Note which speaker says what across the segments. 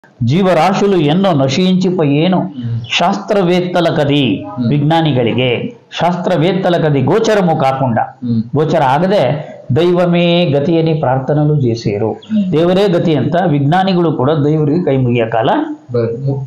Speaker 1: జీవరాశులు ఎన్నో నశించిప ಏನು శాస్త్రవేత్తల కది విజ్ఞానిಗಳಿಗೆ శాస్త్రవేత్తల కది గోచరము కాకుండా
Speaker 2: ಹ್ಮ್
Speaker 1: గోచర ಆಗದೆ ದೈವಮೇ ಗತಿಯని ಪ್ರಾರ್ಥನೆಗಳು చేసేరు ದೇವರೇ ಗತಿ ಅಂತ ವಿಜ್ಞಾನಿಗಳು ಕೂಡ ದೇವರಿಗೆ ಕೈ ಮುಗಿಯ ಕಾಲ
Speaker 2: ಬರ್ ಮು-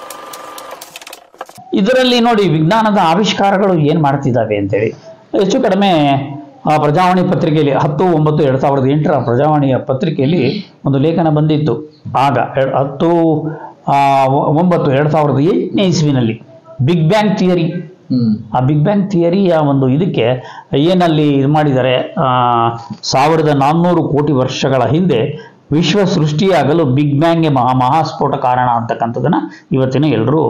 Speaker 1: ಇದರಲ್ಲಿ ನೋಡಿ ವಿಜ್ಞಾನದ ಆವಿಷ್ಕಾರಗಳು ಏನು ಮಾಡ್ತಿದ್ದಾವೆ ಅಂತೇಳಿ ಹೆಚ್ಚು ಕಡಿಮೆ ಆ ಪ್ರಜಾವಾಣಿ ಪತ್ರಿಕೆಯಲ್ಲಿ ಹತ್ತು ಒಂಬತ್ತು ಎರಡು ಸಾವಿರದ ಎಂಟರ ಪ್ರಜಾವಾಣಿಯ ಪತ್ರಿಕೆಯಲ್ಲಿ ಒಂದು ಲೇಖನ ಬಂದಿತ್ತು ಆಗ ಎರ್- ಹತ್ತು ಆ, ಒ- ಒಂಬತ್ತು ಎರಡು ಸಾವಿರದ ಎಂಟನೇ ಇಸ್ವಿನಲ್ಲಿ ಬಿಗ್ ಬ್ಯಾಂಗ್ ಥಿಯರಿ
Speaker 2: ಹ್ಮ್
Speaker 1: ಆ ಬಿಗ್ ಬ್ಯಾಂಗ್ ಥಿಯರಿಯ ಒಂದು ಇದಕ್ಕೆ ಏನಲ್ಲಿ ಇದು ಮಾಡಿದ್ದಾರೆ ಆ, ಸಾವಿರದ ನಾನ್ನೂರು ಕೋಟಿ ವರ್ಷಗಳ ಹಿಂದೆ ವಿಶ್ವ ಸೃಷ್ಟಿಯಾಗಲು ಬಿಗ್ ಬ್ಯಾಂಗ್ಗೆ ಮಹಾ ಮಹಾಸ್ಫೋಟ ಕಾರಣ ಅಂತಕ್ಕಂಥದ್ದನ್ನ ಇವತ್ತಿನ ಎಲ್ಲರೂ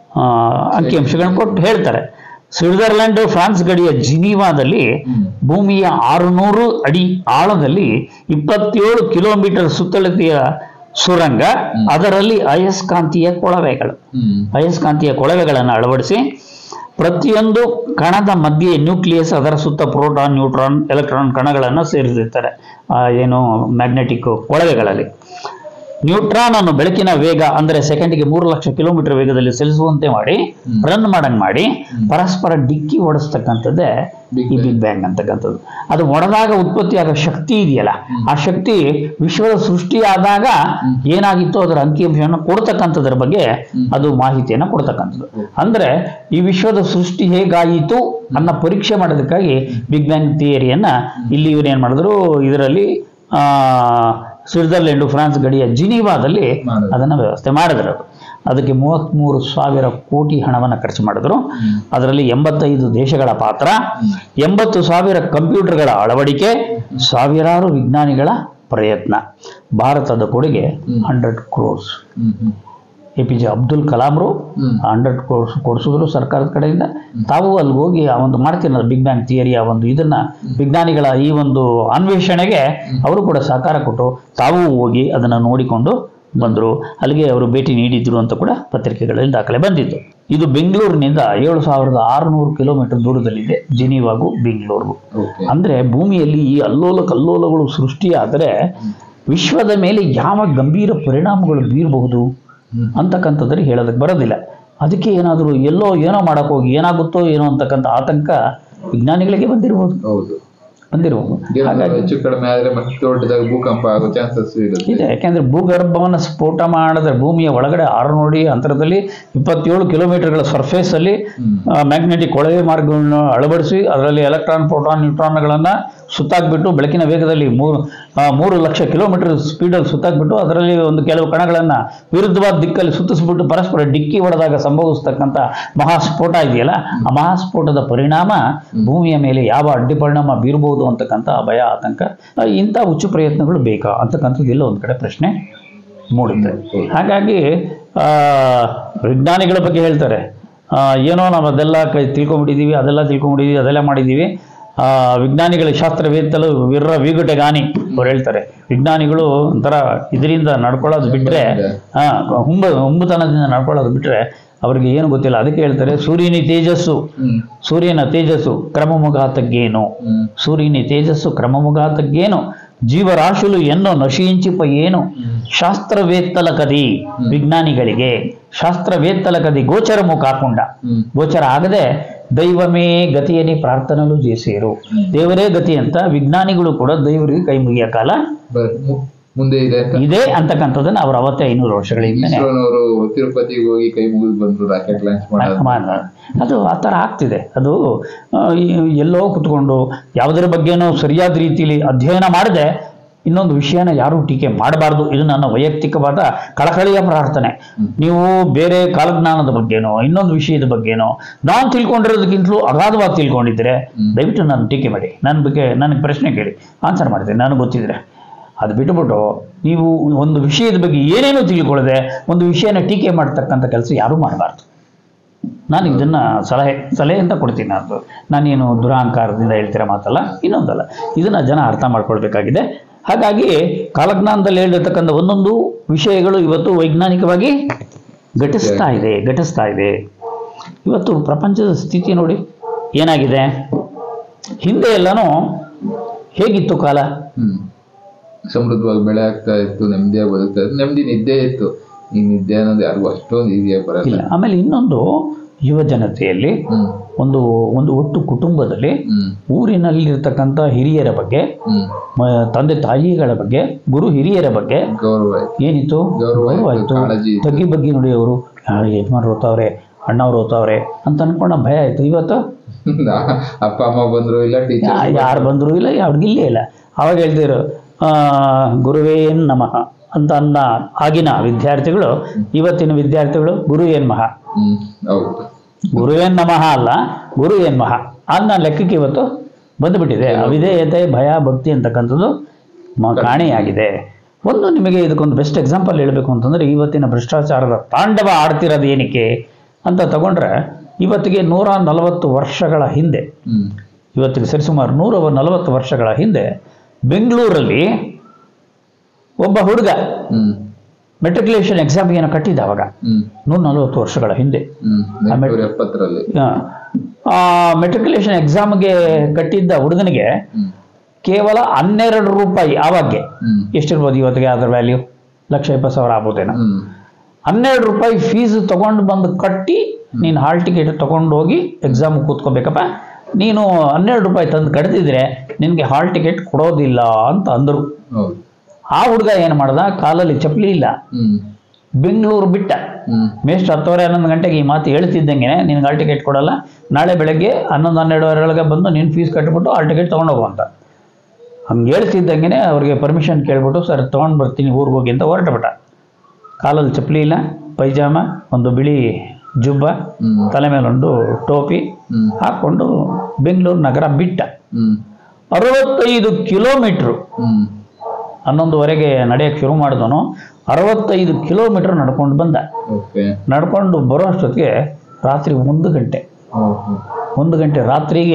Speaker 1: ಅಂಕಿಅಂಶಗಳನ್ನ ಕೊಟ್ಟು ಹೇಳ್ತಾರೆ ಸ್ವಿಟ್ಜರ್ಲೆಂಡ್ ಫ್ರಾನ್ಸ್ ಗಡಿಯ ಜಿನೀವಾದಲ್ಲಿ
Speaker 2: ಹ್ಮ್
Speaker 1: ಭೂಮಿಯ ಆರುನೂರು ಅಡಿ ಆಳದಲ್ಲಿ ಇಪ್ಪತ್ತೇಳು ಕಿಲೋಮೀಟರ್ ಸುತ್ತಳತೆಯ ಸುರಂಗ ಅದರಲ್ಲಿ ಅಯಸ್ಕಾಂತೀಯ ಕೊಳವೆಗಳು
Speaker 2: ಹ್ಮ್
Speaker 1: ಅಯಸ್ಕಾಂತೀಯ ಕೊಳವೆಗಳನ್ನು ಅಳವಡಿಸಿ ಪ್ರತಿಯೊಂದು ಕಣದ ಮಧ್ಯೆ ನ್ಯೂಕ್ಲಿಯಸ್ ಅದರ ಸುತ್ತ ಪ್ರೋಟಾನ್ ನ್ಯೂಟ್ರಾನ್ ಎಲೆಕ್ಟ್ರಾನ್ ಕಣಗಳನ್ನು ಸೇರಿಸಿರ್ತಾರೆ ಆ, ಏನು ಮ್ಯಾಗ್ನೆಟಿಕ್ ಕೊಳವೆಗಳಲ್ಲಿ ನ್ಯೂಟ್ರಾನ್ ಅನ್ನು ಬೆಳಕಿನ ವೇಗ ಅಂದರೆ ಸೆಕೆಂಡಿಗೆ ಮೂರು ಲಕ್ಷ ಕಿಲೋಮೀಟರ್ ವೇಗದಲ್ಲಿ ಚಲಿಸುವಂತೆ ಮಾಡಿ
Speaker 2: ಹ್ಮ್.
Speaker 1: ರನ್ ಮಾಡಂಗ್ ಮಾಡಿ ಪರಸ್ಪರ ಡಿಕ್ಕಿ ಓಡಿಸ್ತಕ್ಕಂಥದ್ದೇ
Speaker 2: Big
Speaker 1: ಈ
Speaker 2: Bang.
Speaker 1: ಬಿಗ್ ಬ್ಯಾಂಗ್ ಅಂತಕ್ಕಂಥದ್ದು ಅದು ಒಡೆದಾಗ ಉತ್ಪತ್ತಿಯಾಗೋ ಶಕ್ತಿ ಇದೆಯಲ್ಲ ಆ ಶಕ್ತಿ ವಿಶ್ವದ ಸೃಷ್ಟಿಯಾದಾಗ ಏನಾಗಿತ್ತು ಅದರ ಅಂಕಿಅಂಶವನ್ನು ಕೊಡ್ತಕ್ಕಂಥದ್ರ ಬಗ್ಗೆ ಅದು ಮಾಹಿತಿಯನ್ನು ಕೊಡ್ತಕ್ಕಂಥದ್ದು ಅಂದ್ರೆ ಈ ವಿಶ್ವದ ಸೃಷ್ಟಿ ಹೇಗಾಯಿತು ಅನ್ನೋ ಪರೀಕ್ಷೆ ಮಾಡೋದಕ್ಕಾಗಿ ಬಿಗ್ ಬ್ಯಾಂಗ್ ಥಿಯರಿಯನ್ನ ಇಲ್ಲಿ ಇವ್ರು ಏನ್ ಮಾಡಿದ್ರು ಇದರಲ್ಲಿ ಆ ಸ್ವಿಟ್ಜರ್ಲೆಂಡ್ ಫ್ರಾನ್ಸ್ ಗಡಿಯ ಜಿನೀವಾದಲ್ಲಿ
Speaker 2: ಮಾಡಿದ್ರು.
Speaker 1: ಅದನ್ನ ವ್ಯವಸ್ಥೆ ಮಾಡಿದ್ರು ಅದು. ಅದಕ್ಕೆ ಮೂವತ್ತ್ಮೂರು ಸಾವಿರ ಕೋಟಿ ಹಣವನ್ನು ಖರ್ಚು ಮಾಡಿದ್ರು ಅದರಲ್ಲಿ ಎಂಬತ್ತೈದು ದೇಶಗಳ ಪಾತ್ರ ಎಂಬತ್ತು ಸಾವಿರ ಕಂಪ್ಯೂಟರ್ಗಳ ಅಳವಡಿಕೆ ಸಾವಿರಾರು ವಿಜ್ಞಾನಿಗಳ ಪ್ರಯತ್ನ ಭಾರತದ ಕೊಡುಗೆ
Speaker 2: ಹ್ಮ್.
Speaker 1: ಹಂಡ್ರೆಡ್ ಕ್ರೋರ್ಸ್
Speaker 2: ಹ್ಮ್ ಹ್ಮ್
Speaker 1: ಎ ಪಿ ಜೆ ಅಬ್ದುಲ್ ಕಲಾಂರು
Speaker 2: ಹ್ಮ್.
Speaker 1: ಹಂಡ್ರೆಡ್ ಕೋರ್ಸ್ ಕೊಡಿಸಿದ್ರು ಸರ್ಕಾರದ ಕಡೆಯಿಂದ ತಾವು ಅಲ್ಲಿ ಹೋಗಿ ಆ ಒಂದು ಮಾಡ್ತಿರಲ್ಲ ಬಿಗ್ ಬ್ಯಾಂಗ್ ಥಿಯರಿಯ ಒಂದು ಇದನ್ನ ವಿಜ್ಞಾನಿಗಳ ಈ ಒಂದು ಅನ್ವೇಷಣೆಗೆ ಅವರು ಕೂಡ ಸಹಕಾರ ಕೊಟ್ಟು ತಾವು ಹೋಗಿ ಅದನ್ನು ನೋಡಿಕೊಂಡು ಬಂದರು ಅಲ್ಲಿಗೆ ಅವರು ಭೇಟಿ ನೀಡಿದ್ರು ಅಂತ ಕೂಡ ಪತ್ರಿಕೆಗಳಲ್ಲಿ ದಾಖಲೆ ಬಂದಿತ್ತು ಇದು ಬೆಂಗಳೂರಿನಿಂದ ಏಳು ಸಾವಿರದ ಆರುನೂರು ಕಿಲೋಮೀಟರ್ ದೂರದಲ್ಲಿದೆ ಜಿನಿವಾಗೂ ಬೆಂಗಳೂರಿಗೂ
Speaker 2: ಓಕೆ
Speaker 1: ಅಂದ್ರೆ ಭೂಮಿಯಲ್ಲಿ ಈ ಅಲ್ಲೋಲ ಕಲ್ಲೋಲಗಳು ಸೃಷ್ಟಿಯಾದರೆ ವಿಶ್ವದ ಮೇಲೆ ಯಾವ ಗಂಭೀರ ಪರಿಣಾಮಗಳು ಬೀರಬಹುದು
Speaker 2: ಹ್ಮ್.
Speaker 1: ಅಂತಕ್ಕಂಥದ್ರಲ್ಲಿ ಹೇಳೋದಕ್ಕೆ ಬರೋದಿಲ್ಲ ಅದಕ್ಕೆ ಏನಾದರೂ ಎಲ್ಲೋ ಏನೋ ಮಾಡಕ್ ಹೋಗಿ ಏನಾಗುತ್ತೋ ಏನೋ ಅಂತಕ್ಕಂಥ ಆತಂಕ ವಿಜ್ಞಾನಿಗಳಿಗೆ ಬಂದಿರಬಹುದು
Speaker 2: ಹೌದು
Speaker 1: ಬಂದಿರಬಹುದು
Speaker 2: ಏನಾದ್ರು
Speaker 1: ಹಾಗಾಗಿ
Speaker 2: ಹೆಚ್ಚು ಕಡಿಮೆ ಆದ್ರೆ ಮತ್ತೆ ದೊಡ್ಡದಾಗಿ ಭೂಕಂಪ ಆಗೋ ಚಾನ್ಸಸ್ ಇರುತ್ತೆ
Speaker 1: ಇದೆ ಯಾಕೆಂದ್ರೆ ಭೂಗರ್ಭವನ್ನು ಸ್ಫೋಟ ಮಾಡಿದ್ರೆ ಭೂಮಿಯ ಒಳಗಡೆ ಆರುನೂರು ಅಡಿ ಅಂತರದಲ್ಲಿ ಇಪ್ಪತ್ತೇಳು ಕಿಲೋಮೀಟರ್ಗಳ ಸರ್ಫೇಸ್ ಅಲ್ಲಿ
Speaker 2: ಹ್ಮ್.
Speaker 1: ಮ್ಯಾಗ್ನೆಟಿಕ್ ಕೊಳವೆ ಮಾರ್ಗವನ್ನು ಅಳವಡಿಸಿ ಅದರಲ್ಲಿ ಎಲೆಕ್ಟ್ರಾನ್ ಪ್ರೋಟಾನ್ ನ್ಯೂಟ್ರಾನ್ಗಳನ್ನು ಸುತ್ತಾಕ್ಬಿಟ್ಟು ಬೆಳಕಿನ ವೇಗದಲ್ಲಿ ಮೂರು ಆ, ಮೂರು ಲಕ್ಷ ಕಿಲೋಮೀಟರ್ ಸ್ಪೀಡಲ್ಲಿ ಸುತ್ತಾಕ್ಬಿಟ್ಟು ಅದರಲ್ಲಿ ಒಂದು ಕೆಲವು ಕಣಗಳನ್ನು ವಿರುದ್ಧವಾದ ದಿಕ್ಕಲ್ಲಿ ಸುತ್ತಿಸ್ಬಿಟ್ಟು ಪರಸ್ಪರ ಡಿಕ್ಕಿ ಹೊಡೆದಾಗ ಸಂಭವಿಸ್ತಕ್ಕಂಥ ಮಹಾಸ್ಫೋಟ ಇದೆಯಲ್ಲ ಆ ಮಹಾಸ್ಫೋಟದ ಪರಿಣಾಮ ಭೂಮಿಯ ಮೇಲೆ ಯಾವ ಅಡ್ಡಿ ಪರಿಣಾಮ ಬೀರಬಹುದು ಅಂತಕ್ಕಂಥ ಭಯ ಆತಂಕ ಆ, ಇಂಥ ಹುಚ್ಚು ಪ್ರಯತ್ನಗಳು ಬೇಕಾ ಅಂತಕ್ಕಂಥದ್ದು ಎಲ್ಲ ಒಂದು ಕಡೆ ಪ್ರಶ್ನೆ ಮೂಡುತ್ತೆ ಹಾಗಾಗಿ ಆ, ವಿಜ್ಞಾನಿಗಳ ಬಗ್ಗೆ ಹೇಳ್ತಾರೆ ಆ, ಏನೋ ನಾವು ಅದೆಲ್ಲ ಕೈ ತಿಳ್ಕೊಂಬಿಟ್ಟಿದ್ದೀವಿ ಅದೆಲ್ಲ ತಿಳ್ಕೊಂಬಿಟ್ಟಿದ್ದೀವಿ ಅದೆಲ್ಲ ಮಾಡಿದ್ದೀವಿ ಆ, ವಿಜ್ಞಾನಿಗಳ ಶಾಸ್ತ್ರವೇತ್ತಲು ವಿರ್ರ ವೀಗುಟೆಗಾನಿ ಅವ್ರು ಹೇಳ್ತಾರೆ ವಿಜ್ಞಾನಿಗಳು ಒಂಥರ ಇದರಿಂದ ನಡ್ಕೊಳ್ಳೋದು ಬಿಟ್ರೆ ಆ, ಹುಂಬ ಹುಂಬತನದಿಂದ ನಡ್ಕೊಳ್ಳೋದು ಬಿಟ್ರೆ ಅವ್ರಿಗೆ ಏನು ಗೊತ್ತಿಲ್ಲ ಅದಕ್ಕೆ ಹೇಳ್ತಾರೆ ಸೂರ್ಯನಿ ತೇಜಸ್ಸು
Speaker 2: ಹ್ಮ್
Speaker 1: ಸೂರ್ಯನ ತೇಜಸ್ಸು ಕ್ರಮಮುಗಾತಕ್ಕೇನು
Speaker 2: ಹ್ಮ್
Speaker 1: సూర్యుని తేజస్సు క్రమముగాతగ్గేను జీవరాశులు ఎన్నో నశించిప ಏನು శాస్త్రవేత్తలకది విజ్ఞానిಗಳಿಗೆ శాస్త్రవేత్తలకది గోచరము కాకుండా
Speaker 2: ಹ್ಮ್
Speaker 1: గోచర ಆಗದೆ ದೈವಮೇ ಗತಿಯని ಪ್ರಾರ್ಥನೆಗಳು చేసేರು ದೇವರೇ ಗತಿ ಅಂತ ವಿಜ್ಞಾನಿಗಳು ಕೂಡ ದೇವರಿಗೆ ಕೈ ಮುಗಿಯ ಕಾಲ
Speaker 2: ಬರ್ ಮು- ಮುಂದೆ ಇದೆ ಅಂತ
Speaker 1: ಇದೆ ಅಂತಕ್ಕಂಥದ್ದನ್ನ ಅವ್ರು ಅವತ್ತೇ ಐನೂರು ವರ್ಷಗಳ ಹಿಂದೆ
Speaker 2: ಇಸ್ರೋನವರು ತಿರುಪತಿಗೆ ಹೋಗಿ ಕೈ ಮುಗಿದು ಬಂದ್ರು ರಾಕೆಟ್ ಲಾಂಚ್ ಮಾಡೋದು
Speaker 1: ಮಾಡ ಅದು ಆ ಥರ ಆಗ್ತಿದೆ ಅದು ಆ, ಈ- ಎಲ್ಲೋ ಕುತ್ಕೊಂಡು ಯಾವುದರ ಬಗ್ಗೆನೂ ಸರಿಯಾದ ರೀತಿಯಲ್ಲಿ ಅಧ್ಯಯನ ಮಾಡದೆ ಇನ್ನೊಂದು ವಿಷಯನ ಯಾರೂ ಟೀಕೆ ಮಾಡಬಾರ್ದು ಇದು ನನ್ನ ವೈಯಕ್ತಿಕವಾದ ಕಳಕಳಿಯ ಪ್ರಾರ್ಥನೆ ನೀವು ಬೇರೆ ಕಾಲಜ್ಞಾನದ ಬಗ್ಗೆನೋ ಇನ್ನೊಂದು ವಿಷಯದ ಬಗ್ಗೆನೋ ನಾನು ತಿಳ್ಕೊಂಡಿರೋದಕ್ಕಿಂತಲೂ ಅಗಾಧವಾಗಿ ತಿಳ್ಕೊಂಡಿದ್ರೆ ದಯವಿಟ್ಟು ನಾನು ಟೀಕೆ ಮಾಡಿ ನನ್ನ ಬಗ್ಗೆ ನನಗೆ ಪ್ರಶ್ನೆ ಕೇಳಿ ಆನ್ಸರ್ ಮಾಡ್ತೀನಿ ನನಗೆ ಗೊತ್ತಿದ್ರೆ ಅದು ಬಿಟ್ಟುಬಿಟ್ಟು ನೀವು ಒಂದು ವಿಷಯದ ಬಗ್ಗೆ ಏನೇನೋ ತಿಳ್ಕೊಳ್ಳದೆ ಒಂದು ವಿಷಯನ ಟೀಕೆ ಮಾಡ್ತಕ್ಕಂಥ ಕೆಲಸ ಯಾರೂ ಮಾಡಬಾರ್ದು ನಾನು ಇದನ್ನ ಸಲಹೆ ಸಲಹೆ ಅಂತ ಕೊಡ್ತೀನಿ ನಾನು ನಾನೇನು ದುರಹಂಕಾರದಿಂದ ಹೇಳ್ತಿರೋ ಮಾತಲ್ಲ ಇನ್ನೊಂದಲ್ಲ ಇದನ್ನ ಜನ ಅರ್ಥ ಮಾಡ್ಕೊಳ್ಬೇಕಾಗಿದೆ ಹಾಗಾಗಿ ಕಾಲಜ್ಞಾನದಲ್ಲಿ ಹೇಳಿರ್ತಕ್ಕಂಥ ಒಂದೊಂದು ವಿಷಯಗಳು ಇವತ್ತು ವೈಜ್ಞಾನಿಕವಾಗಿ ಘಟಿಸ್ತಾ ಇದೆ ಘಟಿಸ್ತಾ ಇದೆ ಇವತ್ತು ಪ್ರಪಂಚದ ಸ್ಥಿತಿ ನೋಡಿ ಏನಾಗಿದೆ ಹಿಂದೆ ಎಲ್ಲನೂ ಹೇಗಿತ್ತು ಕಾಲ
Speaker 2: ಹ್ಮ್ ಸಮೃದ್ಧವಾಗಿ ಬೆಳೆ ಆಗ್ತಾ ಇತ್ತು ನೆಮ್ಮದಿಯಾಗಿ ಬದುಕ್ತಾ ಇತ್ತು ನೆಮ್ಮದಿ ನಿದ್ದೆ ಇತ್ತು ಈ ನಿದ್ದೆ ಅನ್ನೋದು ಯಾರಿಗೂ ಅಷ್ಟೊಂದು ಈಸಿಯಾಗಿ ಬರಲ್ಲ
Speaker 1: ಇಲ್ಲ ಆಮೇಲೆ ಇನ್ನೊಂದು ಯುವ ಜನತೆಯಲ್ಲಿ
Speaker 2: ಹ್ಮ್
Speaker 1: ಒಂದು ಒಂದು ಒಟ್ಟು ಕುಟುಂಬದಲ್ಲಿ
Speaker 2: ಹ್ಮ್
Speaker 1: ಊರಿನಲ್ಲಿರ್ತಕ್ಕಂಥ ಹಿರಿಯರ ಬಗ್ಗೆ
Speaker 2: ಹ್ಮ್
Speaker 1: ಮ- ತಂದೆ ತಾಯಿಗಳ ಬಗ್ಗೆ ಗುರು ಹಿರಿಯರ ಬಗ್ಗೆ
Speaker 2: ಗೌರವ ಆಯ್ತು
Speaker 1: ಏನಿತ್ತು
Speaker 2: ಗೌರವ ಇತ್ತು,
Speaker 1: ಆಯ್ತು
Speaker 2: ಕಾಳಜಿ ಇತ್ತು.
Speaker 1: ತಗ್ಗಿ ಬಗ್ಗೆ ನೋಡಿ ಅವರು ಯಜಮಾನ್ರು ಓದ್ತಾವ್ರೆ ಅಣ್ಣವ್ರು ಓದ್ತಾವ್ರೆ ಅಂತ ಅನ್ಕೊಂಡ ಭಯ ಆಯ್ತು ಇವತ್ತು
Speaker 2: ಅಪ್ಪ ಅಮ್ಮ ಬಂದ್ರು ಇಲ್ಲ ಟೀಚರ್
Speaker 1: ಯಾರು ಬಂದ್ರು ಇಲ್ಲ ಅವ್ರಿಗೆ ಇಲ್ಲೇ ಇಲ್ಲ ಅವಾಗ ಹೇಳ್ತಿರು ಆ, ಗುರುವೇನ್ ನಮಃ ಅಂತ ಅನ್ನ ಆಗಿನ ವಿದ್ಯಾರ್ಥಿಗಳು ಇವತ್ತಿನ ವಿದ್ಯಾರ್ಥಿಗಳು ಗುರು ಏನ್ ಮಹ
Speaker 2: ಹ್ಮ್ ಹೌದು
Speaker 1: ಗುರುವೇನ್ ನಮಃ ಅಲ್ಲ ಗುರು ಏನ್ ಮಹ ಅನ್ನ ಲೆಕ್ಕಕ್ಕೆ ಇವತ್ತು ಬಂದುಬಿಟ್ಟಿದೆ ಅವಿಧೇಯತೆ ಭಯ ಭಕ್ತಿ ಅಂತಕ್ಕಂಥದ್ದು ಮ- ಕಾಣೆಯಾಗಿದೆ ಒಂದು ನಿಮಗೆ ಇದಕ್ಕೊಂದು ಬೆಸ್ಟ್ ಎಕ್ಸಾಂಪಲ್ ಹೇಳಬೇಕು ಅಂತಂದ್ರೆ ಇವತ್ತಿನ ಭ್ರಷ್ಟಾಚಾರದ ತಾಂಡವ ಆಡ್ತಿರೋದು ಏನಕ್ಕೆ ಅಂತ ತಗೊಂಡ್ರೆ ಇವತ್ತಿಗೆ ನೂರ ನಲವತ್ತು ವರ್ಷಗಳ ಹಿಂದೆ
Speaker 2: ಹ್ಮ್
Speaker 1: ಇವತ್ತಿಗೆ ಸರಿಸುಮಾರು ನೂರ ನಲವತ್ತು ವರ್ಷಗಳ ಹಿಂದೆ ಬೆಂಗಳೂರಲ್ಲಿ ಒಬ್ಬ ಹುಡುಗ
Speaker 2: ಹ್ಮ್
Speaker 1: ಮೆಟ್ರಿಕ್ಯುಲೇಷನ್ ಎಕ್ಸಾಮ್ಗೆ ಏನೋ ಕಟ್ಟಿದ್ದ ಅವಾಗ
Speaker 2: ಹ್ಮ್
Speaker 1: ನೂರ ನಲವತ್ತು ವರ್ಷಗಳ ಹಿಂದೆ
Speaker 2: ಹ್ಮ್ ಎಂಟುನೂರ ಎಪ್ಪತ್ತರಲ್ಲಿ
Speaker 1: ಆ ಮೆಟ್ರಿಕ್ಯುಲೇಷನ್ ಎಕ್ಸಾಮ್ಗೆ ಕಟ್ಟಿದ್ದ ಹುಡುಗನಿಗೆ
Speaker 2: ಹ್ಮ್
Speaker 1: ಕೇವಲ ಹನ್ನೆರಡು ರೂಪಾಯಿ ಆವಾಗ್ಗೆ
Speaker 2: ಹ್ಮ್
Speaker 1: ಎಷ್ಟಿರ್ಬೋದು ಇವತ್ತಿಗೆ ಅದರ ವ್ಯಾಲ್ಯೂ ಲಕ್ಷ ಇಪ್ಪತ್ತು ಸಾವಿರ ಆಗ್ಬೋದೇನೋ
Speaker 2: ಹ್ಮ್
Speaker 1: ಹನ್ನೆರಡು ರೂಪಾಯಿ ಫೀಸ್ ತಗೊಂಡು ಬಂದು ಕಟ್ಟಿ ನೀನು ಹಾಲ್ ಟಿಕೆಟ್ ತಗೊಂಡು ಹೋಗಿ ಎಕ್ಸಾಮ್ ಕೂತ್ಕೋಬೇಕಪ್ಪ ನೀನು ಹನ್ನೆರಡು ರೂಪಾಯಿ ತಂದು ಕಡ್ದಿದ್ರೆ ನಿನಗೆ ಹಾಲ್ ಟಿಕೆಟ್ ಕೊಡೋದಿಲ್ಲ ಅಂತ ಅಂದರು
Speaker 2: ಹೌದು
Speaker 1: ಆ ಹುಡುಗ ಏನು ಮಾಡ್ದ ಕಾಲಲ್ಲಿ ಚಪ್ಪಲಿ ಇಲ್ಲ
Speaker 2: ಹ್ಮ್
Speaker 1: ಬೆಂಗಳೂರು ಬಿಟ್ಟ
Speaker 2: ಹ್ಮ್
Speaker 1: ಮೇಸ್ಟ್ ಹತ್ತುವರೆ ಹನ್ನೊಂದು ಗಂಟೆಗೆ ಈ ಮಾತು ಹೇಳ್ತಿದ್ದಂಗೆ ನಿನ್ಗೆ ಹಾಲ್ ಟಿಕೆಟ್ ಕೊಡಲ್ಲ ನಾಳೆ ಬೆಳಗ್ಗೆ ಹನ್ನೊಂದು ಹನ್ನೆರಡುವರೆ ಒಳಗೆ ಬಂದು ನೀನು ಫೀಸ್ ಕಟ್ಬಿಟ್ಟು ಹಾಲ್ ಟಿಕೆಟ್ ತೊಗೊಂಡೋಗು ಅಂತ ಹಂಗೆ ಹೇಳ್ತಿದ್ದಂಗೆ ಅವ್ರಿಗೆ ಪರ್ಮಿಷನ್ ಕೇಳ್ಬಿಟ್ಟು ಸರ್ ತೊಗೊಂಡು ಬರ್ತೀನಿ ಊರಿಗೆ ಹೋಗಿ ಅಂತ ಹೊರಟುಬಿಟ್ಟ ಕಾಲಲ್ಲಿ ಚಪ್ಪಲಿ ಇಲ್ಲ ಪೈಜಾಮ ಒಂದು ಬಿಳಿ ಜುಬ್ಬ
Speaker 2: ಹ್ಮ್
Speaker 1: ತಲೆ ಮೇಲೊಂದು ಟೋಪಿ
Speaker 2: ಹ್ಮ್
Speaker 1: ಹಾಕ್ಕೊಂಡು ಬೆಂಗಳೂರು ನಗರ ಬಿಟ್ಟ
Speaker 2: ಹ್ಮ್
Speaker 1: ಅರವತ್ತೈದು ಕಿಲೋಮೀಟ್ರು
Speaker 2: ಹ್ಮ್
Speaker 1: ಹನ್ನೊಂದುವರೆಗೆ ನಡೆಯಕ್ಕೆ ಶುರು ಮಾಡಿದವನು ಅರವತ್ತೈದು ಕಿಲೋಮೀಟ್ರ್ ನಡ್ಕೊಂಡು ಬಂದ
Speaker 2: ಓಕೆ
Speaker 1: ನಡ್ಕೊಂಡು ಬರೋ ಅಷ್ಟೊತ್ತಿಗೆ ರಾತ್ರಿ ಒಂದು ಗಂಟೆ
Speaker 2: ಓಹೋ
Speaker 1: ಒಂದು ಗಂಟೆ ರಾತ್ರಿಗೆ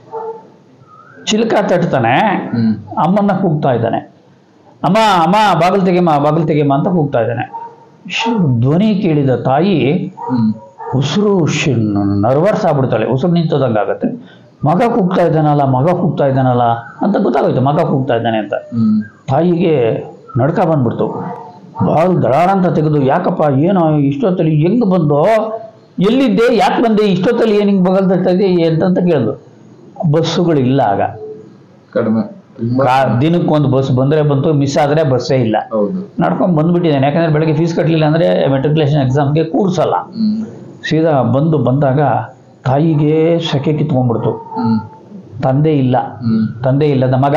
Speaker 1: ಚಿಲ್ಕ ತಟ್ತಾನೆ
Speaker 2: ಹ್ಮ್
Speaker 1: ಅಮ್ಮನ್ನ ಕೂಗ್ತಾ ಇದ್ದಾನೆ ಅಮ್ಮ ಅಮ್ಮ ಬಾಗಿಲು ತೆಗೆಮ್ಮ ಬಾಗಿಲು ತೆಗೆಮ್ಮ ಅಂತ ಕೂಗ್ತಾ ಇದ್ದಾನೆ ಶ್- ಧ್ವನಿ ಕೇಳಿದ ತಾಯಿ
Speaker 2: ಹ್ಮ್
Speaker 1: ಉಸಿರು ನರ್ವರ್ಸ್ ಆಗ್ಬಿಡ್ತಾಳೆ ಉಸಿರು ನಿಂತದಂಗೆ ಆಗತ್ತೆ ಮಗ ಕೂಗ್ತಾ ಇದ್ದಾನಲ್ಲ ಮಗ ಕೂಗ್ತಾ ಇದ್ದಾನಲ್ಲ ಅಂತ ಗೊತ್ತಾಗೋಯ್ತು ಮಗ ಕೂಗ್ತಾ ಇದ್ದಾನೆ ಅಂತ
Speaker 2: ಹ್ಮ್
Speaker 1: ತಾಯಿಗೆ ನಡ್ಕ ಬಂದ್ಬಿಡ್ತು ಭಾಳ ದಡಾರ ಅಂತ ತೆಗೆದು ಯಾಕಪ್ಪ ಏನೋ ಇಷ್ಟೊತ್ತಲ್ಲಿ ಹೆಂಗ್ ಬಂದೋ ಎಲ್ಲಿದ್ದೆ ಯಾಕೆ ಬಂದೆ ಇಷ್ಟೊತ್ತಲ್ಲಿ ಏನು ಹಿಂಗೆ ಬಗಲ್ ತಟ್ತಾ ಇದೆ ಅಂತಂತ ಕೇಳಿದ್ರು ಬಸ್ಸುಗಳಿಲ್ಲ ಆಗ
Speaker 2: ಕಡಿಮೆ ತುಂಬಾ
Speaker 1: ಕಾ- ದಿನಕ್ಕೊಂದು ಬಸ್ ಬಂದರೆ ಬಂತು ಮಿಸ್ ಆದರೆ ಬಸ್ಸೇ ಇಲ್ಲ
Speaker 2: ಹೌದು
Speaker 1: ನಡ್ಕೊಂಡು ಬಂದ್ಬಿಟ್ಟಿದ್ದೇನೆ ಯಾಕಂದ್ರೆ ಬೆಳಗ್ಗೆ ಫೀಸ್ ಕಟ್ಟಲಿಲ್ಲ ಅಂದರೆ ಮೆಟ್ರಿಕ್ಯುಲೇಷನ್ ಎಕ್ಸಾಮ್ಗೆ ಕೂರ್ಸಲ್ಲ
Speaker 2: ಹ್ಮ್
Speaker 1: ಸೀದಾ ಬಂದು ಬಂದಾಗ ತಾಯಿಗೆ ಸೆಕೆ ಕಿತ್ಕೊಂಡ್ಬಿಡ್ತು
Speaker 2: ಹ್ಮ್
Speaker 1: ತಂದೆ ಇಲ್ಲ
Speaker 2: ಹ್ಮ್
Speaker 1: ತಂದೆ ಇಲ್ಲದ ಮಗ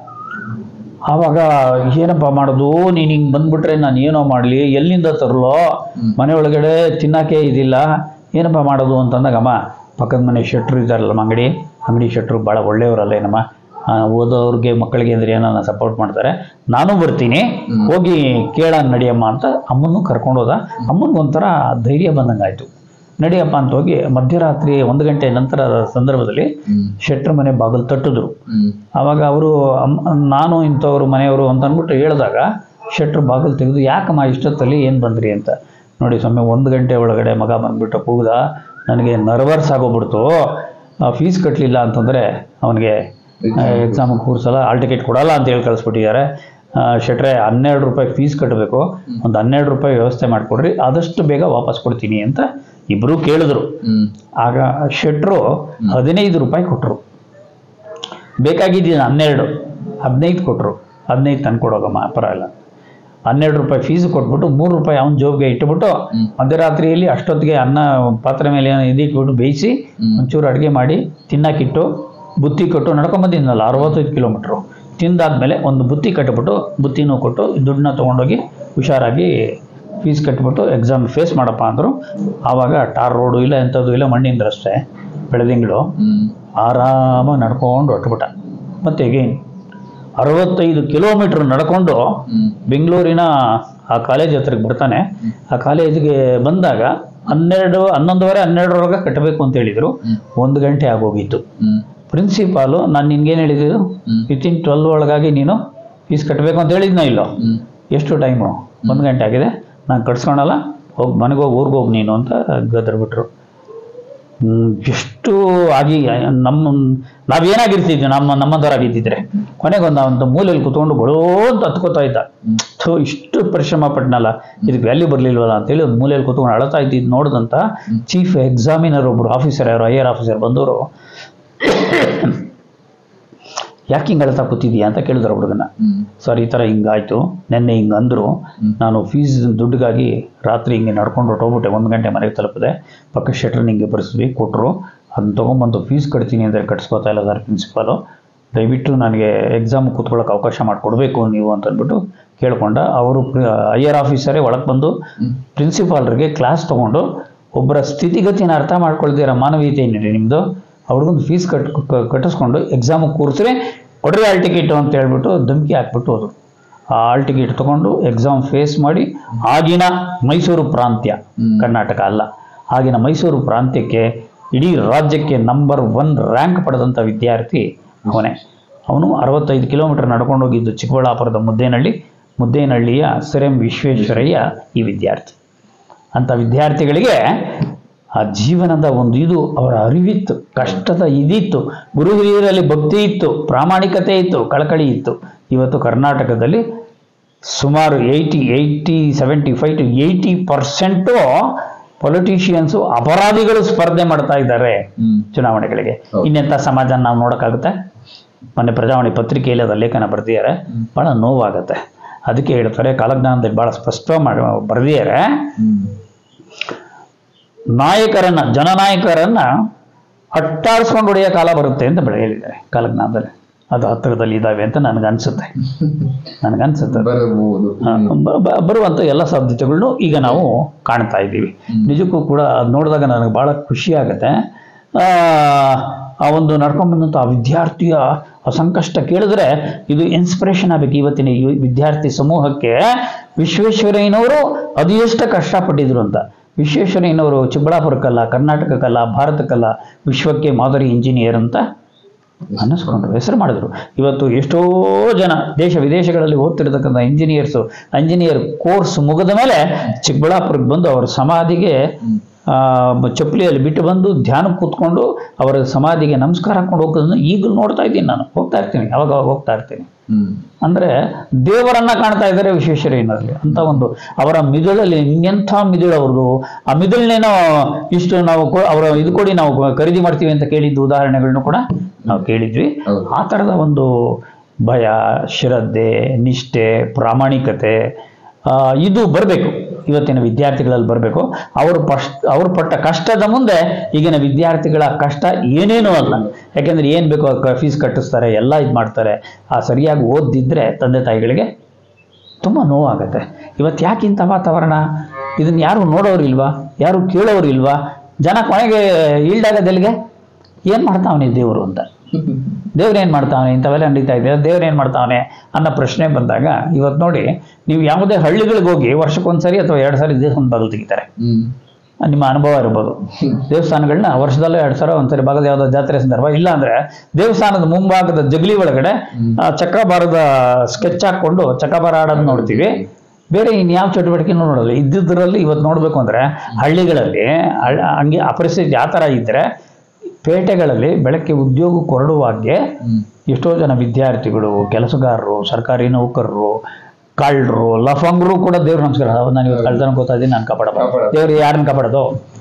Speaker 1: ಆವಾಗ ಏನಪ್ಪ ಮಾಡೋದು ನೀನು ಹಿಂಗೆ ಬಂದ್ಬಿಟ್ರೆ ನಾನು ಏನೋ ಮಾಡಲಿ ಎಲ್ಲಿಂದ ತರಲೋ
Speaker 2: ಹ್ಮ್.
Speaker 1: ಮನೆ ಒಳಗಡೆ ತಿನ್ನಕ್ಕೆ ಇದಿಲ್ಲ ಏನಪ್ಪ ಮಾಡೋದು ಅಂತಂದಾಗ ಅಮ್ಮ ಪಕ್ಕದ ಮನೆ ಶೆಟ್ರು ಇದ್ದಾರಲ್ಲ ನಮ್ಮ ಅಂಗಡಿ ಅಂಗಡಿ ಶೆಟ್ರು ಭಾಳ ಒಳ್ಳೆಯವರಲ್ಲ ಏನಮ್ಮ ಆ, ಓದೋರ್ಗೆ ಮಕ್ಕಳಿಗೆ ಅಂದ್ರೆ ಏನೋ ಸಪೋರ್ಟ್ ಮಾಡ್ತಾರೆ ನಾನು ಬರ್ತೀನಿ
Speaker 2: ಹ್ಮ್.
Speaker 1: ಹೋಗಿ ಕೇಳೋಣ ನಡಿಯಮ್ಮ ಅಂತ ಅಮ್ಮನ್ನು ಕರ್ಕೊಂಡು ಹೋದ ಅಮ್ಮನಿಗೊಂಥರ ಧೈರ್ಯ ಬಂದಂಗೆ ಆಯಿತು ನಡಿಯಪ್ಪ ಅಂತ ಹೋಗಿ ಮಧ್ಯರಾತ್ರಿ ಒಂದು ಗಂಟೆ ನಂತರ ಸಂದರ್ಭದಲ್ಲಿ
Speaker 2: ಹ್ಮ್
Speaker 1: ಶೆಟ್ರ ಮನೆ ಬಾಗಿಲು ತಟ್ಟಿದ್ರು
Speaker 2: ಹ್ಮ್
Speaker 1: ಆವಾಗ ಅವರು ನಾನು ಇಂಥವ್ರು ಮನೆಯವರು ಅಂತ ಅಂದ್ಬಿಟ್ಟು ಹೇಳಿದಾಗ ಶೆಟ್ರು ಬಾಗಿಲು ತೆಗೆದು ಯಾಕಮ್ಮ ಇಷ್ಟೊತ್ತಲ್ಲಿ ಏನು ಬಂದ್ರಿ ಅಂತ ನೋಡಿ ಸ್ವಾಮಿ ಒಂದು ಗಂಟೆ ಒಳಗಡೆ ಮಗ ಬಂದ್ಬಿಟ್ಟು ಕೂಗ್ದ ನನಗೆ ನರ್ವರ್ಸ್ ಆಗೋಗ್ಬಿಡ್ತು ಫೀಸ್ ಕಟ್ಟಲಿಲ್ಲ ಅಂತಂದರೆ ಅವನಿಗೆ ಎಕ್ಸಾಮ್ ಕೂರ್ಸಲ್ಲ ಆಲ್ ಟಿಕೆಟ್ ಕೊಡಲ್ಲ ಅಂತ ಹೇಳಿ ಕಳಿಸ್ಬಿಟ್ಟಿದ್ದಾರೆ ಆ, ಶೆಟ್ರೆ ಹನ್ನೆರಡು ರೂಪಾಯಿ ಫೀಸ್ ಕಟ್ಟಬೇಕು ಒಂದು ಹನ್ನೆರಡು ರೂಪಾಯಿ ವ್ಯವಸ್ಥೆ ಮಾಡಿಕೊಡ್ರಿ ಆದಷ್ಟು ಬೇಗ ವಾಪಸ್ ಕೊಡ್ತೀನಿ ಅಂತ ಇಬ್ಬರು ಕೇಳಿದ್ರು
Speaker 2: ಹ್ಮ್
Speaker 1: ಆಗ ಶೆಟ್ರು ಹದಿನೈದು ರೂಪಾಯಿ ಕೊಟ್ಟರು ಬೇಕಾಗಿದ್ದೀನಿ ಹನ್ನೆರಡು ಹದಿನೈದು ಕೊಟ್ಟರು ಹದಿನೈದು ತಂದು ಕೊಡೋಗಮ್ಮ ಪರವಾಗಿಲ್ಲ ಹನ್ನೆರಡು ರೂಪಾಯಿ ಫೀಸ್ ಕೊಟ್ಬಿಟ್ಟು ಮೂರು ರೂಪಾಯಿ ಅವನ ಜೋಬ್ಗೆ ಇಟ್ಬಿಟ್ಟು
Speaker 2: ಹ್ಮ್.
Speaker 1: ಮಧ್ಯರಾತ್ರಿಯಲ್ಲಿ ಅಷ್ಟೊತ್ತಿಗೆ ಅನ್ನ ಪಾತ್ರೆ ಮೇಲೆ ಏನೋ ಇದಿಟ್ಬಿಟ್ಟು ಬೇಯಿಸಿ
Speaker 2: ಹ್ಮ್.
Speaker 1: ಒಂಚೂರು ಅಡುಗೆ ಮಾಡಿ ತಿನ್ನಕ್ಕಿಟ್ಟು ಬುತ್ತಿ ಕೊಟ್ಟು ನಡ್ಕೊಂಬಂದಿದ್ನಲ್ಲ ಅರವತ್ತೈದು ಕಿಲೋಮೀಟ್ರು ತಿಂದಾದ್ಮೇಲೆ ಒಂದು ಬುತ್ತಿ ಕಟ್ಬಿಟ್ಟು ಬುತ್ತಿನೂ ಕೊಟ್ಟು ದುಡ್ಡನ್ನ ತೊಗೊಂಡೋಗಿ ಹುಷಾರಾಗಿ ಫೀಸ್ ಕಟ್ಬಿಟ್ಟು ಎಕ್ಸಾಮ್ ಫೇಸ್ ಮಾಡಪ್ಪ ಅಂದರು ಆವಾಗ ಟಾರ್ ರೋಡು ಇಲ್ಲ ಎಂಥದ್ದು ಇಲ್ಲ ಮಣ್ಣಿನ ರಸ್ತೆ ಬೆಳೆದಿಂಗಳು
Speaker 2: ಹ್ಮ್
Speaker 1: ಆರಾಮಾಗಿ ನಡ್ಕೊಂಡು ಹೊಟ್ಬಿಟ್ಟ ಮತ್ತೆ ಅಗೈನ್ ಅರವತ್ತೈದು ಕಿಲೋಮೀಟ್ರ್ ನಡ್ಕೊಂಡು
Speaker 2: ಹ್ಮ್
Speaker 1: ಬೆಂಗಳೂರಿನ ಆ ಕಾಲೇಜ್ ಹತ್ರಕ್ಕೆ ಬರ್ತಾನೆ ಆ ಕಾಲೇಜಿಗೆ ಬಂದಾಗ ಹನ್ನೆರಡು ಹನ್ನೊಂದುವರೆ ಹನ್ನೆರಡರೊಳಗೆ ಕಟ್ಟಬೇಕು ಅಂತ ಹೇಳಿದರು
Speaker 2: ಹ್ಮ್.
Speaker 1: ಒಂದು ಗಂಟೆ ಆಗೋಗಿತ್ತು
Speaker 2: ಹ್ಮ್
Speaker 1: ಪ್ರಿನ್ಸಿಪಾಲು ನಾನು ನಿನ್ಗೇನು ಹೇಳಿದ್ದು
Speaker 2: ಹ್ಮ್.
Speaker 1: ವಿತಿನ್ ಟ್ವೆಲ್ವ್ ಒಳಗಾಗಿ ನೀನು ಫೀಸ್ ಕಟ್ಟಬೇಕು ಅಂತ ಹೇಳಿದ್ನೋ ಇಲ್ಲೋ
Speaker 2: ಹ್ಮ್
Speaker 1: ಎಷ್ಟು ಟೈಮು ಒಂದು ಗಂಟೆ ಆಗಿದೆ ನಾನು ಕಟ್ಸ್ಕೊಳಲ್ಲ ಹೋಗಿ ಮನೆಗೆ ಹೋಗಿ ಊರಿಗೆ ಹೋಗಿ ನೀನು ಅಂತ ಗದರ್ಬಿಟ್ರು ಹ್ಮ್, ಎಷ್ಟು ಆಗಿ ನಮ್ಮ ನಾವೇನಾಗಿರ್ತಿದ್ವಿ ನಮ್ಮ ನಮ್ಮದವರಾಗಿದ್ದಿದ್ರೆ ಕೊನೆಗೊಂದು ಒಂದು ಮೂಲೆಯಲ್ಲಿ ಕುತ್ಕೊಂಡು ಬಡೋ ಅಂತ ಹತ್ಕೋತಾ ಇದ್ದ ಥೋ ಇಷ್ಟು ಪರಿಶ್ರಮ ಪಟ್ನಲ್ಲ ಇದಕ್ಕೆ ವ್ಯಾಲ್ಯೂ ಬರಲಿಲ್ವಲ್ಲ ಅಂತೇಳಿ ಒಂದು ಮೂಲೆಯಲ್ಲಿ ಕುತ್ಕೊಂಡು ಅಳತಾ ಇದ್ದಿದ್ದು ನೋಡಿದಂತ ಚೀಫ್ ಎಕ್ಸಾಮಿನರ್ ಒಬ್ರು ಆಫೀಸರ್ ಯಾರು ಐ ಆರ್ ಆಫೀಸರ್ ಬಂದವರು ಯಾಕೆ ಹಿಂಗೆ ಅಳ್ತಾ ಕೂತಿದ್ಯಾ ಅಂತ ಕೇಳಿದ್ರು ಹುಡುಗನ
Speaker 2: ಹ್ಮ್
Speaker 1: ಸರ್ ಈ ಥರ ಹಿಂಗಾಯ್ತು ನೆನ್ನೆ ಹಿಂಗೆ ಅಂದರು ನಾನು ಫೀಸ್ ದುಡ್ಡಿಗಾಗಿ ರಾತ್ರಿ ಹಿಂಗೆ ನಡ್ಕೊಂಡು ಹೊಟ್ಟೋಗ್ಬಿಟ್ಟೆ ಒಂದು ಗಂಟೆ ಮನೆಗೆ ತಲುಪಿದೆ ಪಕ್ಕ ಶೆಟ್ರನ್ನ ಹಿಂಗೆ ಬರೆಸಿದ್ವಿ ಕೊಟ್ಟರು ಅದನ್ನ ತೊಗೊಂಬಂದು ಫೀಸ್ ಕಟ್ತೀನಿ ಅಂದರೆ ಕಟ್ಸ್ಕೊತಾ ಇಲ್ಲ ಸರ್ ಪ್ರಿನ್ಸಿಪಾಲು ದಯವಿಟ್ಟು ನನಗೆ ಎಕ್ಸಾಮ್ ಕೂತ್ಕೊಳ್ಳೋಕೆ ಅವಕಾಶ ಮಾಡಿಕೊಡ್ಬೇಕು ನೀವು ಅಂತ ಅಂದ್ಬಿಟ್ಟು ಕೇಳ್ಕೊಂಡ ಅವರು ಐ ಆರ್ ಆಫೀಸರೇ ಒಳಗೆ ಬಂದು ಪ್ರಿನ್ಸಿಪಾಲ್ರಿಗೆ ಕ್ಲಾಸ್ ತೊಗೊಂಡು ಒಬ್ಬರ ಸ್ಥಿತಿಗತಿನ ಅರ್ಥ ಮಾಡ್ಕೊಳ್ದಿರ ಮಾನವೀಯತೆ ಏನಿದೆ ನಿಮ್ಮದು ಅವ್ರಿಗೊಂದು ಫೀಸ್ ಕಟ್ ಕ- ಕಟ್ಟಿಸ್ಕೊಂಡು ಎಕ್ಸಾಮಿಗೆ ಕೂರಿಸ್ರೆ ಕೊಡ್ರಿ ಆಲ್ ಟಿಕೆಟು ಅಂತ ಹೇಳ್ಬಿಟ್ಟು ಧಮಕಿ ಹಾಕ್ಬಿಟ್ಟು ಹೋದ್ರು ಆ ಆಲ್ ಟಿಕೆಟ್ ತೊಗೊಂಡು ಎಕ್ಸಾಮ್ ಫೇಸ್ ಮಾಡಿ ಆಗಿನ ಮೈಸೂರು ಪ್ರಾಂತ್ಯ
Speaker 2: ಹ್ಮ್.
Speaker 1: ಕರ್ನಾಟಕ ಅಲ್ಲ ಆಗಿನ ಮೈಸೂರು ಪ್ರಾಂತ್ಯಕ್ಕೆ ಇಡೀ ರಾಜ್ಯಕ್ಕೆ ನಂಬರ್ ಒನ್ ರ್ಯಾಂಕ್ ಪಡೆದಂಥ ವಿದ್ಯಾರ್ಥಿ ಅವನೇ ಅವನು ಅರವತ್ತೈದು ಕಿಲೋಮೀಟರ್ ನಡ್ಕೊಂಡು ಹೋಗಿದ್ದು ಚಿಕ್ಕಬಳ್ಳಾಪುರದ ಮುದ್ದೇನಹಳ್ಳಿ ಮುದ್ದೇನಹಳ್ಳಿಯ ಸರ್ ಎಂ ವಿಶ್ವೇಶ್ವರಯ್ಯ ಈ ವಿದ್ಯಾರ್ಥಿ ಅಂಥ ವಿದ್ಯಾರ್ಥಿಗಳಿಗೆ ಆ ಜೀವನದ ಒಂದು ಇದು ಅವರ ಅರಿವಿತ್ತು ಕಷ್ಟದ ಇದಿತ್ತು ಗುರು ಹಿರಿಯರಲ್ಲಿ ಭಕ್ತಿ ಇತ್ತು ಪ್ರಾಮಾಣಿಕತೆ ಇತ್ತು ಕಳಕಳಿ ಇತ್ತು ಇವತ್ತು ಕರ್ನಾಟಕದಲ್ಲಿ ಸುಮಾರು eighty eighty seventy five to eighty percent politicians ಅಪರಾಧಿಗಳು ಸ್ಪರ್ಧೆ ಮಾಡ್ತಾ ಇದ್ದಾರೆ
Speaker 2: ಹ್ಮ್
Speaker 1: ಚುನಾವಣೆಗಳಿಗೆ
Speaker 2: ಹೌದು.
Speaker 1: ಇನ್ನೆಂಥ ಸಮಾಜ ನಾವು ನೋಡೋಕ್ಕಾಗುತ್ತೆ ಮೊನ್ನೆ ಪ್ರಜಾವಾಣಿ ಪತ್ರಿಕೆಯಲ್ಲಿ ಅದರ ಲೇಖನ ಬರೆದಿದ್ದಾರೆ ಭಾಳ ನೋವಾಗುತ್ತೆ ಅದಕ್ಕೆ ಹೇಳ್ತಾರೆ ಕಾಲಜ್ಞಾನದಲ್ಲಿ ಭಾಳ ಸ್ಪಷ್ಟ ಮಾಡಿ ಬರೆದಿದ್ದಾರೆ
Speaker 2: ಹ್ಮ್
Speaker 1: ನಾಯಕರನ್ನ ಜನನಾಯಕರನ್ನ ಅಟ್ಟಾಡಿಸ್ಕೊಂಡು ಹೊಡೆಯೋ ಕಾಲ ಬರುತ್ತೆ ಅಂತ ಬೆಳೆ ಹೇಳಿದ್ದಾರೆ ಕಾಲಜ್ಞಾನದಲ್ಲಿ ಅದು ಹತ್ತಿರದಲ್ಲಿ ಇದ್ದಾವೆ ಅಂತ ನನಗನ್ಸುತ್ತೆ ನನಗನ್ಸುತ್ತೆ ಅದು.
Speaker 2: ಬರಬಹುದು
Speaker 1: ಆ, ಬ- ಬ- ಬರುವಂಥ ಎಲ್ಲ ಸಾಧ್ಯತೆಗಳನ್ನು ಈಗ ನಾವು ಕಾಣ್ತಾ ಇದ್ದೀವಿ ನಿಜಕ್ಕೂ ಕೂಡ ಅದು ನೋಡಿದಾಗ ನನಗೆ ಭಾಳ ಖುಷಿ ಆಗುತ್ತೆ ಆ, ಆ ಒಂದು ನಡ್ಕೊಂಡ್ಬಂದಂಥ ಆ ವಿದ್ಯಾರ್ಥಿಯ ಆ ಸಂಕಷ್ಟ ಕೇಳಿದ್ರೆ ಇದು ಇನ್ಸ್ಪಿರೇಷನ್ ಆಗಬೇಕು ಇವತ್ತಿನ ಈ ವಿದ್ಯಾರ್ಥಿ ಸಮೂಹಕ್ಕೆ ವಿಶ್ವೇಶ್ವರಯ್ಯನವರು ಅದು ಎಷ್ಟು ಕಷ್ಟಪಟ್ಟಿದ್ರು ಅಂತ ವಿಶ್ವೇಶ್ವರಯ್ಯನವರು ಚಿಕ್ಕಬಳ್ಳಾಪುರಕ್ಕಲ್ಲ ಕರ್ನಾಟಕಕ್ಕಲ್ಲ ಭಾರತಕ್ಕಲ್ಲ ವಿಶ್ವಕ್ಕೆ ಮಾದರಿ ಇಂಜಿನಿಯರ್ ಅಂತ ಅನ್ನಿಸ್ಕೊಂಡ್ರು ಹೆಸರು ಮಾಡಿದ್ರು ಇವತ್ತು ಎಷ್ಟೋ ಜನ ದೇಶ ವಿದೇಶಗಳಲ್ಲಿ ಓದ್ತಿರ್ತಕ್ಕಂಥ ಇಂಜಿನಿಯರ್ಸು ಇಂಜಿನಿಯರ್ ಕೋರ್ಸ್ ಮುಗಿದ ಮೇಲೆ ಚಿಕ್ಕಬಳ್ಳಾಪುರಕ್ಕೆ ಬಂದು ಅವರ ಸಮಾಧಿಗೆ ಆ, ಚಪ್ಪಲಿಯಲ್ಲಿ ಬಿಟ್ಟು ಬಂದು ಧ್ಯಾನಕ್ಕೆ ಕೂತ್ಕೊಂಡು ಅವರ ಸಮಾಧಿಗೆ ನಮಸ್ಕಾರ ಹಾಕೊಂಡು ಹೋಗೋದನ್ನು ಈಗಲೂ ನೋಡ್ತಾ ಇದ್ದೀನಿ ನಾನು ಹೋಗ್ತಾ ಇರ್ತೀನಿ ಅವಾಗ ಅವಾಗ ಹೋಗ್ತಾ ಇರ್ತೀನಿ
Speaker 2: ಹ್ಮ್
Speaker 1: ಅಂದ್ರೆ ದೇವರನ್ನ ಕಾಣ್ತಾ ಇದ್ದಾರೆ ವಿಶ್ವೇಶ್ವರಯ್ಯನಲ್ಲಿ ಅಂತ ಒಂದು ಅವರ ಮಿದುಳಲ್ಲಿ ಇನ್ನೆಂಥ ಮಿದುಳು ಅವ್ರದ್ದು ಆ ಮಿದುಳನ್ನೇನೋ ಇಷ್ಟು ನಾವು ಕೊ- ಅವರ ಇದು ಕೊಡಿ ನಾವು ಖರೀದಿ ಮಾಡ್ತೀವಿ ಅಂತ ಕೇಳಿದ್ದು ಉದಾಹರಣೆಗಳನ್ನು ಕೂಡ ನಾವು ಕೇಳಿದ್ವಿ
Speaker 2: ಹೌದು.
Speaker 1: ಆ ಥರದ ಒಂದು ಭಯ ಶ್ರದ್ಧೆ ನಿಷ್ಠೆ ಪ್ರಾಮಾಣಿಕತೆ ಆ, ಇದು ಬರಬೇಕು ಇವತ್ತಿನ ವಿದ್ಯಾರ್ಥಿಗಳಲ್ಲಿ ಬರಬೇಕು ಅವರು ಪಶ್ ಅವ್ರು ಪಟ್ಟ ಕಷ್ಟದ ಮುಂದೆ ಈಗಿನ ವಿದ್ಯಾರ್ಥಿಗಳ ಕಷ್ಟ ಏನೇನೂ ಅಲ್ಲ ಯಾಕೆಂದ್ರೆ ಏನು ಬೇಕೋ ಫೀಸ್ ಕಟ್ಟಿಸ್ತಾರೆ ಎಲ್ಲ ಇದು ಮಾಡ್ತಾರೆ ಆ ಸರಿಯಾಗಿ ಓದಿದ್ರೆ ತಂದೆ ತಾಯಿಗಳಿಗೆ ತುಂಬ ನೋವಾಗುತ್ತೆ ಇವತ್ತು ಯಾಕೆ ಇಂಥ ವಾತಾವರಣ ಇದನ್ನು ಯಾರು ನೋಡೋರಿಲ್ವಾ ಯಾರು ಕೇಳೋರಿಲ್ವಾ ಜನ ಕೊನೆಗೆ ಈಲ್ಡಾಗದೆಲ್ಲಿಗೆ ಏನು ಮಾಡ್ತಾವನೆ ದೇವರು ಅಂತ ದೇವ್ರು ಏನು ಮಾಡ್ತಾವನೆ ಇಂಥವೆಲ್ಲ ನಡೀತಾ ಇದೆ ದೇವ್ರು ಏನು ಮಾಡ್ತಾವನೆ ಅನ್ನೋ ಪ್ರಶ್ನೆ ಬಂದಾಗ ಇವತ್ತು ನೋಡಿ ನೀವು ಯಾವುದೇ ಹಳ್ಳಿಗಳಿಗೆ ಹೋಗಿ ವರ್ಷಕ್ಕೊಂದ್ಸರಿ ಅಥವಾ ಎರಡು ಸಾರಿ ದೇವಸ್ಥಾನ ಬಾಗಿಲು ತೆಗಿತಾರೆ
Speaker 2: ಹ್ಮ್
Speaker 1: ನಿಮ್ಮ ಅನುಭವ ಇರ್ಬೋದು ದೇವಸ್ಥಾನಗಳನ್ನ ವರ್ಷದಲ್ಲೇ ಎರಡು ಸಾವಿರ ಒಂದ್ಸರಿ ಭಾಗದ ಯಾವುದೋ ಜಾತ್ರೆ ಸಂದರ್ಭ ಇಲ್ಲ ಅಂದ್ರೆ ದೇವಸ್ಥಾನದ ಮುಂಭಾಗದ ಜಗಲಿ ಒಳಗಡೆ ಆ ಚಕ್ರಬಾರದ ಸ್ಕೆಚ್ ಹಾಕೊಂಡು ಚಕ್ರಬಾರ ಆಡೋದು ನೋಡ್ತೀವಿ ಬೇರೆ ಇನ್ಯಾವ ಚಟುವಟಿಕೆನೂ ನೋಡಲ್ಲ ಇದ್ದಿದ್ರಲ್ಲಿ ಇವತ್ತು ನೋಡ್ಬೇಕು ಅಂದ್ರೆ ಹಳ್ಳಿಗಳಲ್ಲಿ ಹಳ್- ಹಂಗೆ ಆ ಪರಿಸ್ಥಿತಿ ಆ ಥರ ಇದ್ದರೆ ಪೇಟೆಗಳಲ್ಲಿ ಬೆಳಗ್ಗೆ ಉದ್ಯೋಗ ಕೊರಡುವಾಗೆ
Speaker 2: ಹ್ಮ್
Speaker 1: ಎಷ್ಟೋ ಜನ ವಿದ್ಯಾರ್ಥಿಗಳು ಕೆಲಸಗಾರರು ಸರ್ಕಾರಿ ನೌಕರರು ಕಳ್ಳರು ಲಫಂಗರು ಕೂಡ ದೇವ್ರ ನಮಸ್ಕಾರ ನಾನು ಇವತ್ತು ಕಳ್ತನ ಗೊತ್ತಾ ಇದ್ದೀನಿ ನಾನು ಕಾಪಾಡಬಾರ್ದು
Speaker 2: ಕಾಪಾಡೋದು.
Speaker 1: ದೇವ್ರು ಯಾರನ್ನ ಕಾಪಾಡೋದು